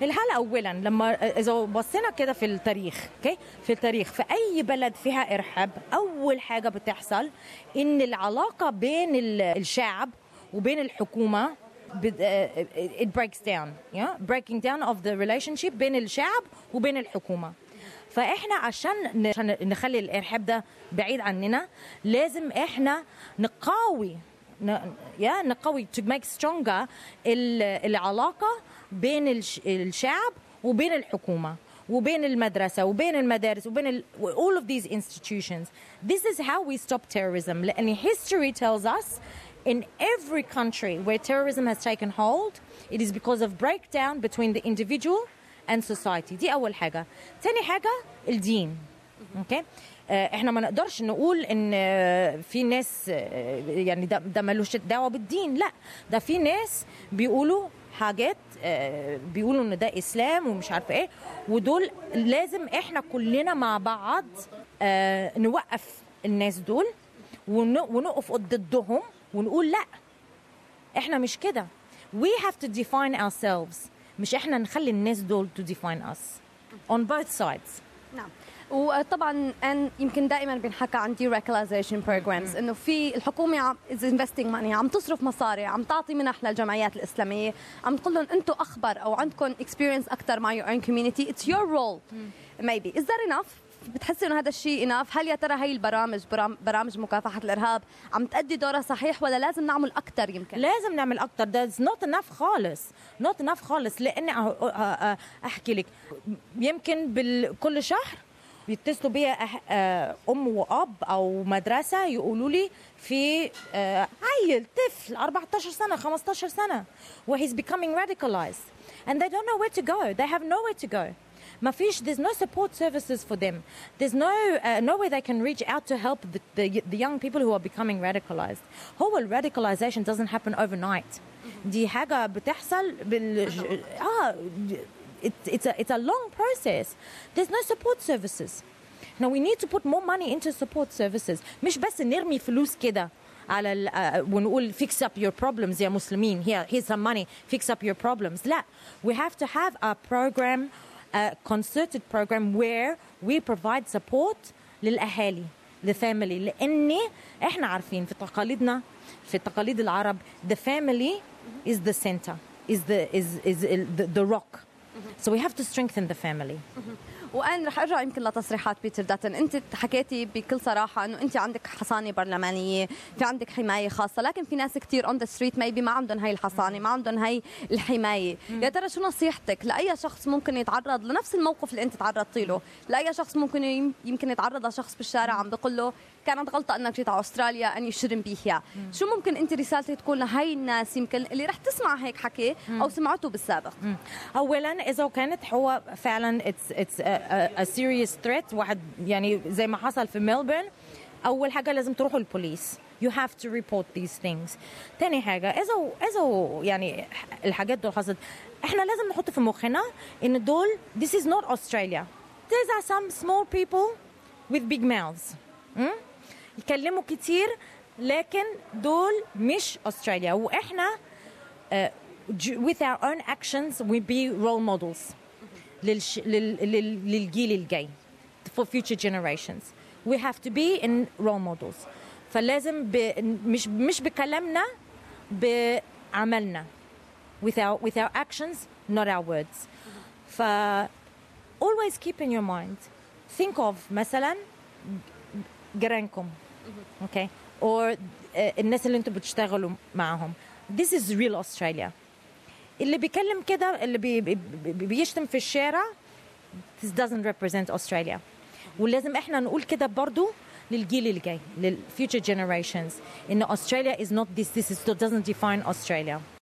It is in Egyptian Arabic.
الحالة أولا لما إذا بصينا كده في التاريخ أوكي في التاريخ في أي بلد فيها إرهاب أول حاجة بتحصل إن العلاقة بين ال- الشعب وبين الحكومة بت- آه، it breaks down yeah breaking down of the relationship بين الشعب وبين الحكومة فاحنا عشان ن- عشان نخلي الارهاب ده بعيد عننا لازم احنا نقاوي ن- يا نقوي to make stronger ال- العلاقه بين الش- الشعب وبين الحكومه وبين المدرسة وبين المدارس وبين ال, all of these institutions. This is how we stop terrorism. لأن history tells us in every country where terrorism has taken hold, it is because of breakdown between the individual and society. دي أول حاجة. تاني حاجة الدين. اوكي آه، احنا ما نقدرش نقول ان آه، في ناس آه، يعني ده ده ملوش دعوه بالدين لا ده في ناس بيقولوا حاجات آه، بيقولوا ان ده اسلام ومش عارفه ايه ودول لازم احنا كلنا مع بعض آه، نوقف الناس دول ون- ونقف ضدهم ونقول لا احنا مش كده we have to define ourselves مش احنا نخلي الناس دول to define us on both sides نعم وطبعا ان يمكن دائما بنحكى عن دي radicalization programs انه في الحكومه عم is investing money عم تصرف مصاري عم تعطي منح للجمعيات الاسلاميه عم تقول لهم انتم اخبر او عندكم experience اكثر مع your own community it's your role maybe is that enough بتحسي انه هذا الشيء enough هل يا ترى هي البرامج برام- برامج مكافحه الارهاب عم تأدي دورها صحيح ولا لازم نعمل اكثر يمكن لازم نعمل اكتر ده not enough خالص not enough خالص لان أه- أه- أه- احكي لك يمكن بال- كل شهر بيتصلوا بيا أح- آه، ام واب او مدرسه يقولوا لي في آه، عيل طفل 14 سنه 15 سنه و he's becoming radicalized and they don't know where to go they have nowhere to go ما فيش there's no support services for them there's no uh, no way they can reach out to help the, the, the young people who are becoming radicalized هو ال radicalization doesn't happen overnight دي حاجة بتحصل بال اه it, it's a it's a long process there's no support services now we need to put more money into support services مش بس نرمي فلوس كده على ال, uh, ونقول fix up your problems يا مسلمين here here's some money fix up your problems لا we have to have a program a concerted program where we provide support للأهالي للفاميلي لأن احنا عارفين في تقاليدنا في تقاليد العرب the family is the center is the is is the, the rock so we have to strengthen the family وان رح ارجع يمكن لتصريحات بيتر داتن انت حكيتي بكل صراحه انه انت عندك حصانه برلمانيه في عندك حمايه خاصه لكن في ناس كثير اون ذا ستريت ميبي ما عندهم هاي الحصانه ما عندهم هاي الحمايه يا ترى شو نصيحتك لاي شخص ممكن يتعرض لنفس الموقف اللي انت تعرضتي له لاي شخص ممكن يم- يمكن يتعرض لشخص بالشارع عم بيقول له كانت غلطه انك جيت على استراليا ان يو shouldn't be here شو ممكن انت رسالتك تكون لهي الناس يمكن اللي رح تسمع هيك حكي او سمعته بالسابق اولا اذا كانت هو فعلا it's it's a, a, a serious threat واحد يعني زي ما حصل في ملبورن اول حاجه لازم تروحوا البوليس you have to report these things تاني حاجه اذا اذا يعني الحاجات دول حصلت احنا لازم نحط في مخنا ان دول this is not Australia these are some small people with big mouths م? يتكلموا كتير لكن دول مش استراليا واحنا ج- with our own actions we be role models للش... لل... لل... للجيل الجاي for future generations we have to be in role models فلازم ب... مش مش بكلامنا بعملنا with our with our actions not our words ف always keep in your mind think of مثلا جيرانكم okay or uh, الناس اللي انتوا بتشتغلوا معاهم this is real Australia اللي بيكلم كده اللي بي بي بي- بيشتم في الشارع this doesn't represent Australia ولازم احنا نقول كده برضو للجيل الجاي لل future generations ان Australia is not this this is, doesn't define Australia